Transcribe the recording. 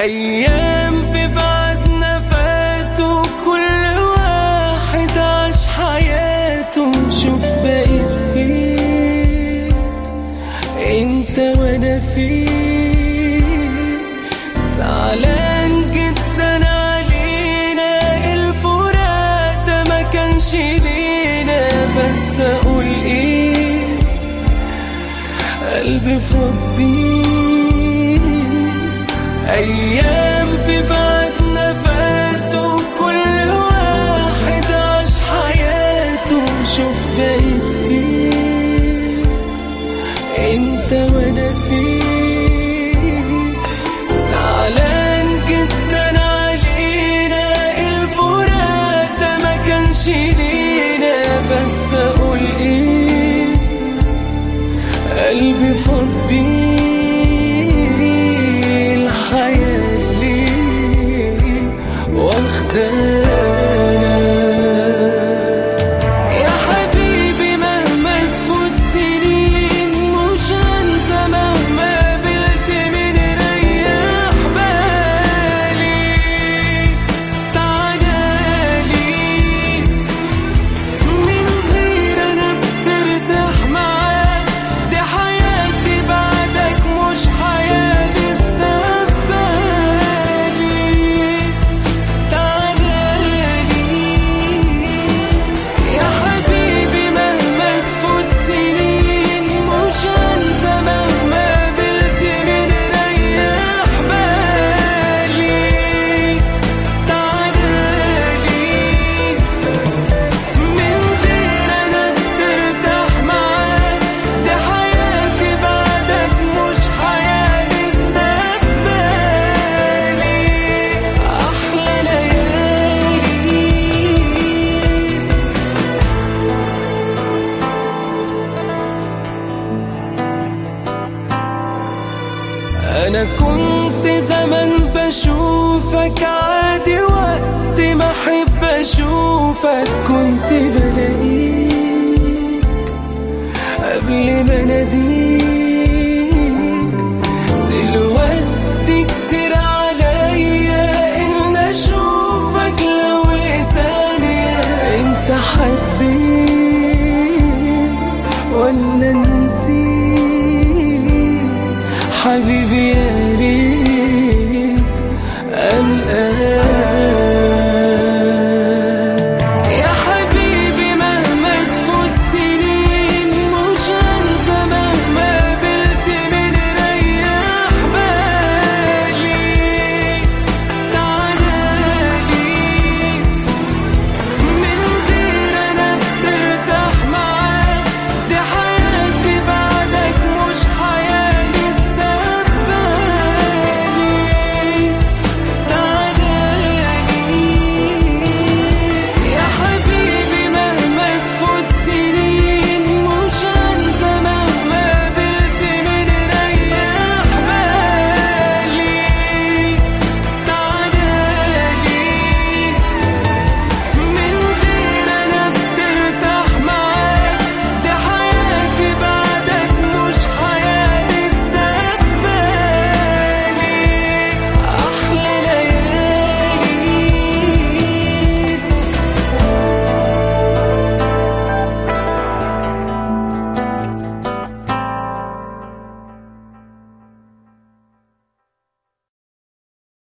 أيام في بعدنا فاتوا كل واحد عاش حياته شوف بقيت فين انت وانا فين زعلان جدا علينا الفراق ده ما كانش لينا بس اقول ايه قلبي فاضي ايام في بعدنا فاتوا كل واحد عاش حياته شوف بقيت فين انت وانا فين زعلان جدا علينا الفراق ده ما كانش لينا بس اقول ايه قلبي فضي الحياة ليه واخدانا يا حبيبي مهما تفوت سنين مش هنسى مهما قابلت من ريح بالي تعالالي من غير انا بترتاح معاك دي حياتي بعدك مش حياة لسه في بالي تعالالي يا حبيبي مهما تفوت سنين مش هنسى مهما قابلت من ريح بالي تعالالي من غير انا بترتاح معاك دي حياتي بعدك مش حياة لسه في بالي احلى ليالي انا كنت زمان بشوفك عادي وقت ما احب اشوفك كنت بلاقيك قبل ما اناديك دلوقتي كتير عليا ان اشوفك لو لثانية انت حبيت ولا نسيت حبيبي يا ريت القى